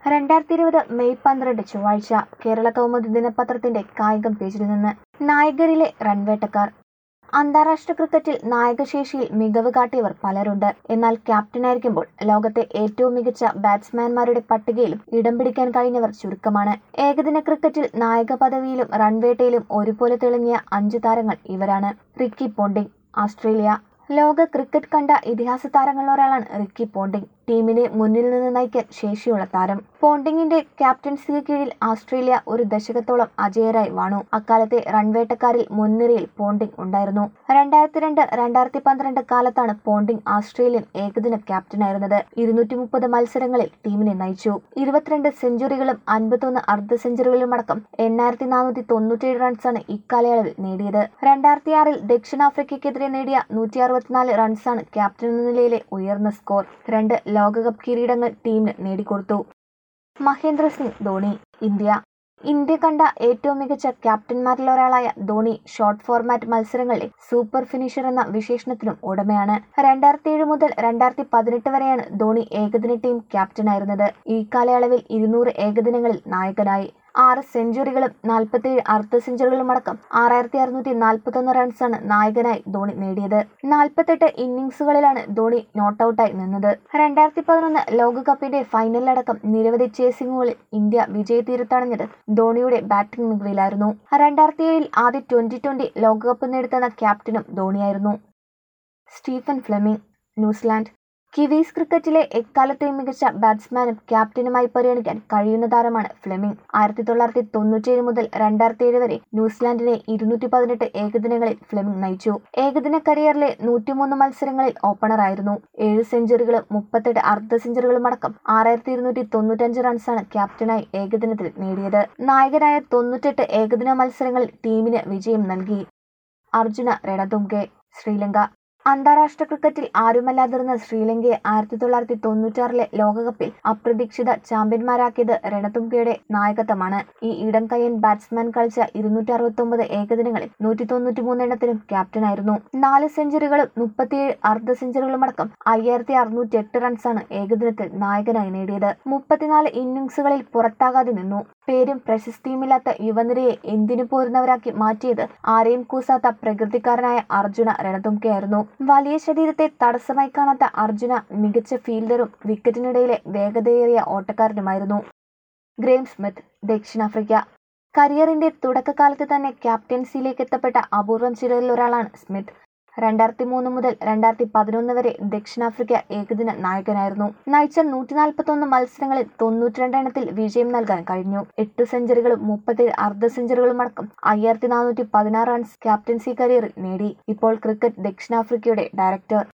രണ്ടായിരത്തി ഇരുപത് മെയ് പന്ത്രണ്ട് ചൊവ്വാഴ്ച കേരള കൗമുദി ദിനപത്രത്തിന്റെ കായികം പേജിൽ നിന്ന് നായകരിലെ റൺവേട്ടക്കാർ അന്താരാഷ്ട്ര ക്രിക്കറ്റിൽ നായകശേഷിയിൽ മികവ് കാട്ടിയവർ പലരുണ്ട് എന്നാൽ ക്യാപ്റ്റനായിരിക്കുമ്പോൾ ലോകത്തെ ഏറ്റവും മികച്ച ബാറ്റ്സ്മാൻമാരുടെ പട്ടികയിലും ഇടം പിടിക്കാൻ കഴിഞ്ഞവർ ചുരുക്കമാണ് ഏകദിന ക്രിക്കറ്റിൽ നായക പദവിയിലും റൺവേട്ടയിലും ഒരുപോലെ തിളങ്ങിയ അഞ്ച് താരങ്ങൾ ഇവരാണ് റിക്കി പോണ്ടിംഗ് ഓസ്ട്രേലിയ ലോക ക്രിക്കറ്റ് കണ്ട ഇതിഹാസ താരങ്ങളിൽ ഒരാളാണ് റിക്കി പോണ്ടിംഗ് ടീമിനെ മുന്നിൽ നിന്ന് നയിക്കാൻ ശേഷിയുള്ള താരം പോണ്ടിങ്ങിന്റെ ക്യാപ്റ്റൻസിക്ക് കീഴിൽ ഓസ്ട്രേലിയ ഒരു ദശകത്തോളം അജയരായി വാണു അക്കാലത്തെ റൺവേട്ടക്കാരിൽ മുൻനിരയിൽ പോണ്ടിംഗ് ഉണ്ടായിരുന്നു രണ്ടായിരത്തി രണ്ട് രണ്ടായിരത്തി പന്ത്രണ്ട് കാലത്താണ് പോണ്ടിംഗ് ഓസ്ട്രേലിയൻ ഏകദിന ക്യാപ്റ്റനായിരുന്നത് ഇരുന്നൂറ്റി മുപ്പത് മത്സരങ്ങളിൽ ടീമിനെ നയിച്ചു ഇരുപത്തിരണ്ട് സെഞ്ചുറികളും അൻപത്തൊന്ന് അർദ്ധ സെഞ്ചുറികളും അടക്കം എണ്ണായിരത്തി നാനൂറ്റി തൊണ്ണൂറ്റിയേഴ് റൺസാണ് ഇക്കാലയളവിൽ നേടിയത് രണ്ടായിരത്തി ആറിൽ ദക്ഷിണാഫ്രിക്കയ്ക്കെതിരെ നേടിയ നൂറ്റി അറുപത്തിനാല് റൺസാണ് ക്യാപ്റ്റൻ എന്ന നിലയിലെ ഉയർന്ന സ്കോർ രണ്ട് ലോകകപ്പ് കിരീടങ്ങൾ ടീമിന് നേടിക്കൊടുത്തു മഹേന്ദ്ര സിംഗ് ധോണി ഇന്ത്യ ഇന്ത്യ കണ്ട ഏറ്റവും മികച്ച ക്യാപ്റ്റന്മാരിൽ ഒരാളായ ധോണി ഷോർട്ട് ഫോർമാറ്റ് മത്സരങ്ങളിലെ സൂപ്പർ ഫിനിഷർ എന്ന വിശേഷണത്തിനും ഉടമയാണ് രണ്ടായിരത്തി ഏഴ് മുതൽ രണ്ടായിരത്തി പതിനെട്ട് വരെയാണ് ധോണി ഏകദിന ടീം ക്യാപ്റ്റനായിരുന്നത് ഈ കാലയളവിൽ ഇരുന്നൂറ് ഏകദിനങ്ങളിൽ നായകനായി ആറ് സെഞ്ചുറികളും നാൽപ്പത്തിയേഴ് അർദ്ധ സെഞ്ചുറികളും അടക്കം ആറായിരത്തി അറുന്നൂറ്റി നാൽപ്പത്തൊന്ന് റൺസാണ് നായകനായി ധോണി നേടിയത് നാൽപ്പത്തെട്ട് ഇന്നിംഗ്സുകളിലാണ് ധോണി നോട്ട് ഔട്ടായി നിന്നത് രണ്ടായിരത്തി പതിനൊന്ന് ലോകകപ്പിന്റെ ഫൈനലിലടക്കം നിരവധി ചേസിംഗുകളിൽ ഇന്ത്യ വിജയതീരത്തണഞ്ഞത് ധോണിയുടെ ബാറ്റിംഗ് മികവിലായിരുന്നു രണ്ടായിരത്തി ഏഴിൽ ആദ്യ ട്വന്റി ട്വന്റി ലോകകപ്പ് നേടുത്തുന്ന ക്യാപ്റ്റനും ധോണിയായിരുന്നു സ്റ്റീഫൻ ഫ്ലെമിംഗ് ന്യൂസിലാൻഡ് കിവീസ് ക്രിക്കറ്റിലെ എക്കാലത്തെയും മികച്ച ബാറ്റ്സ്മാനും ക്യാപ്റ്റനുമായി പരിഗണിക്കാൻ കഴിയുന്ന താരമാണ് ഫ്ലെമിംഗ് ആയിരത്തി തൊള്ളായിരത്തി തൊണ്ണൂറ്റിയേഴ് മുതൽ രണ്ടായിരത്തി ഏഴ് വരെ ന്യൂസിലാൻഡിനെ ഇരുന്നൂറ്റി പതിനെട്ട് ഏകദിനങ്ങളിൽ ഫ്ലെമിംഗ് നയിച്ചു ഏകദിന കരിയറിലെ നൂറ്റിമൂന്ന് മത്സരങ്ങളിൽ ഓപ്പണറായിരുന്നു ഏഴ് സെഞ്ചുറികളും മുപ്പത്തെട്ട് അർദ്ധ സെഞ്ചുറികളും അടക്കം ആറായിരത്തി ഇരുന്നൂറ്റി തൊണ്ണൂറ്റഞ്ച് റൺസാണ് ക്യാപ്റ്റനായി ഏകദിനത്തിൽ നേടിയത് നായകനായ തൊണ്ണൂറ്റെട്ട് ഏകദിന മത്സരങ്ങളിൽ ടീമിന് വിജയം നൽകി അർജുന രണതുംഗെ ശ്രീലങ്ക അന്താരാഷ്ട്ര ക്രിക്കറ്റിൽ ആരുമല്ലാതിരുന്ന ശ്രീലങ്കയെ ആയിരത്തി തൊള്ളായിരത്തി തൊണ്ണൂറ്റാറിലെ ലോകകപ്പിൽ അപ്രതീക്ഷിത ചാമ്പ്യന്മാരാക്കിയത് രണതുംഗയുടെ നായകത്വമാണ് ഈ ഇടം കയ്യൻ ബാറ്റ്സ്മാൻ കളിച്ച ഇരുന്നൂറ്റി അറുപത്തി ഒമ്പത് ഏകദിനങ്ങളിൽ നൂറ്റി തൊണ്ണൂറ്റി മൂന്നെണ്ണത്തിനും ക്യാപ്റ്റനായിരുന്നു നാല് സെഞ്ചുറികളും മുപ്പത്തിയേഴ് അർദ്ധ സെഞ്ചുറികളും അടക്കം അയ്യായിരത്തി അറുന്നൂറ്റി എട്ട് റൺസാണ് ഏകദിനത്തിൽ നായകനായി നേടിയത് മുപ്പത്തിനാല് ഇന്നിംഗ്സുകളിൽ പുറത്താകാതെ നിന്നു പേരും പ്രശസ്തിയുമില്ലാത്ത യുവനിരയെ എന്തിനു പോരുന്നവരാക്കി മാറ്റിയത് ആരെയും കൂസാത്ത പ്രകൃതിക്കാരനായ അർജുന രണതുംകയായിരുന്നു വലിയ ശരീരത്തെ തടസ്സമായി കാണാത്ത അർജുന മികച്ച ഫീൽഡറും വിക്കറ്റിനിടയിലെ വേഗതയേറിയ ഓട്ടക്കാരനുമായിരുന്നു ഗ്രേം സ്മിത്ത് ദക്ഷിണാഫ്രിക്ക കരിയറിന്റെ തുടക്കകാലത്ത് തന്നെ ക്യാപ്റ്റൻസിയിലേക്ക് എത്തപ്പെട്ട അപൂർവം ചിലരിൽ ഒരാളാണ് സ്മിത്ത് രണ്ടായിരത്തി മൂന്ന് മുതൽ രണ്ടായിരത്തി പതിനൊന്ന് വരെ ദക്ഷിണാഫ്രിക്ക ഏകദിന നായകനായിരുന്നു നയിച്ച നൂറ്റി നാൽപ്പത്തി ഒന്ന് മത്സരങ്ങളിൽ തൊണ്ണൂറ്റിരണ്ട് എണ്ണത്തിൽ വിജയം നൽകാൻ കഴിഞ്ഞു എട്ട് സെഞ്ചുറികളും മുപ്പത്തേഴ് അർദ്ധ സെഞ്ചുറികളും അടക്കം അയ്യായിരത്തി നാനൂറ്റി പതിനാറ് റൺസ് ക്യാപ്റ്റൻസി കരിയറിൽ നേടി ഇപ്പോൾ ക്രിക്കറ്റ് ദക്ഷിണാഫ്രിക്കയുടെ ഡയറക്ടർ